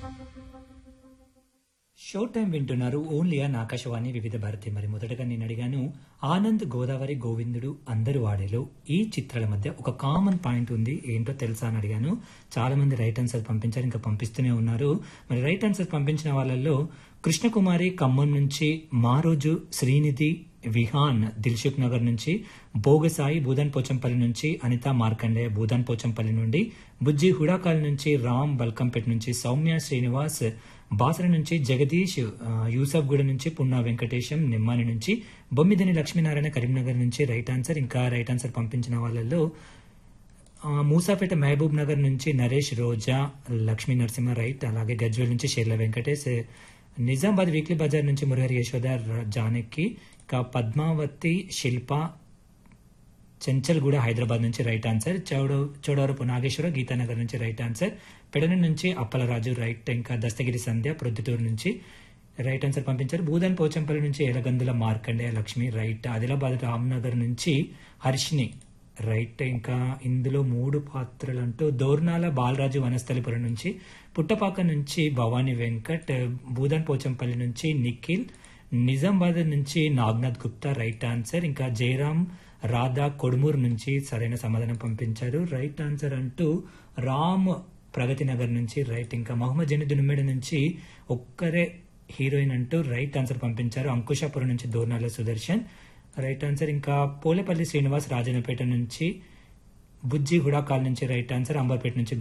show time వింటున్నారు only అని ఆకాశవాణి వివిధ భారతి మరి మొదటగా నేను అడిగాను ఆనంద్ గోదావరి గోవిందుడు అందరు వాడేలో ఈ చిత్రాల మధ్య ఒక కామన్ పాయింట్ ఉంది ఏంటో తెలుసా అని అడిగాను చాలా మంది రైట్ ఆన్సర్ పంపించారు ఇంకా పంపిస్తూనే ఉన్నారు మరి రైట్ ఆన్సర్ పంపించిన వాళ్ళల్లో కృష్ణకుమారి ఖమ్మం నుంచి మారోజు శ్రీనిధి విహాన్ దిల్సుఖ్ నగర్ నుంచి భోగసాయి భూదన్ పోచంపల్లి నుంచి అనిత మార్కండేయ భూదన్ పోచంపల్లి నుండి బుజ్జి హుడాకాల్ నుంచి రామ్ బల్కంపేట్ నుంచి సౌమ్య శ్రీనివాస్ బాసర నుంచి జగదీష్ ఆ, యూసఫ్గూడ నుంచి పున్నా వెంకటేశం నిమ్మాని నుంచి బొమ్మిదని లక్ష్మీనారాయణ కరీంనగర్ నుంచి రైట్ ఆన్సర్ ఇంకా రైట్ ఆన్సర్ పంపించిన వాళ్ళల్లో ఆ, మూసాపేట మహబూబ్ నగర్ నుంచి నరేష్ రోజా లక్ష్మీ నరసింహ రైట్ అలాగే గజ్వేల్ నుంచి షేర్ల వెంకటేష్ నిజామాబాద్ వీక్లీ బజార్ నుంచి మురహరి యశోద ర- జానకి ఇంకా పద్మావతి శిల్ప చెంచల్గూడ హైదరాబాద్ నుంచి రైట్ ఆన్సర్ చౌడ చౌడవరపు నాగేశ్వర గీతానగర్ నుంచి రైట్ ఆన్సర్ పెడన నుంచి అప్పలరాజు రైట్ ఇంకా దస్తగిరి సంధ్య ప్రొద్దుటూరు నుంచి రైట్ ఆన్సర్ పంపించారు భూదన్ పోచంపల్లి నుంచి ఎలగందుల మార్కండేయ లక్ష్మి రైట్ ఆదిలాబాద్ రామ్నగర్ నుంచి హర్షిని రైట్ ఇంకా ఇందులో మూడు పాత్రలు అంటూ దోర్నాల బాలరాజు వనస్థలిపురం నుంచి పుట్టపాక నుంచి భవానీ వెంకట్ భూదన్ పోచంపల్లి నుంచి నిఖిల్ నిజామాబాద్ నుంచి నాగ్నాథ్ గుప్తా రైట్ ఆన్సర్ ఇంకా జయరాం రాధా కొడుమూరు నుంచి సరైన సమాధానం పంపించారు రైట్ ఆన్సర్ అంటూ రామ్ ప్రగతి నగర్ నుంచి రైట్ ఇంకా మహమ్మద్ జనీద్ నుమ్మెడ నుంచి ఒక్కరే హీరోయిన్ అంటూ రైట్ ఆన్సర్ పంపించారు అంకుశాపురం నుంచి దోర్నాల సుదర్శన్ రైట్ ఆన్సర్ ఇంకా పోలేపల్లి శ్రీనివాస్ రాజన్నపేట నుంచి బుజ్జి హుడాకాల్ నుంచి రైట్ ఆన్సర్ అంబర్పేట నుంచి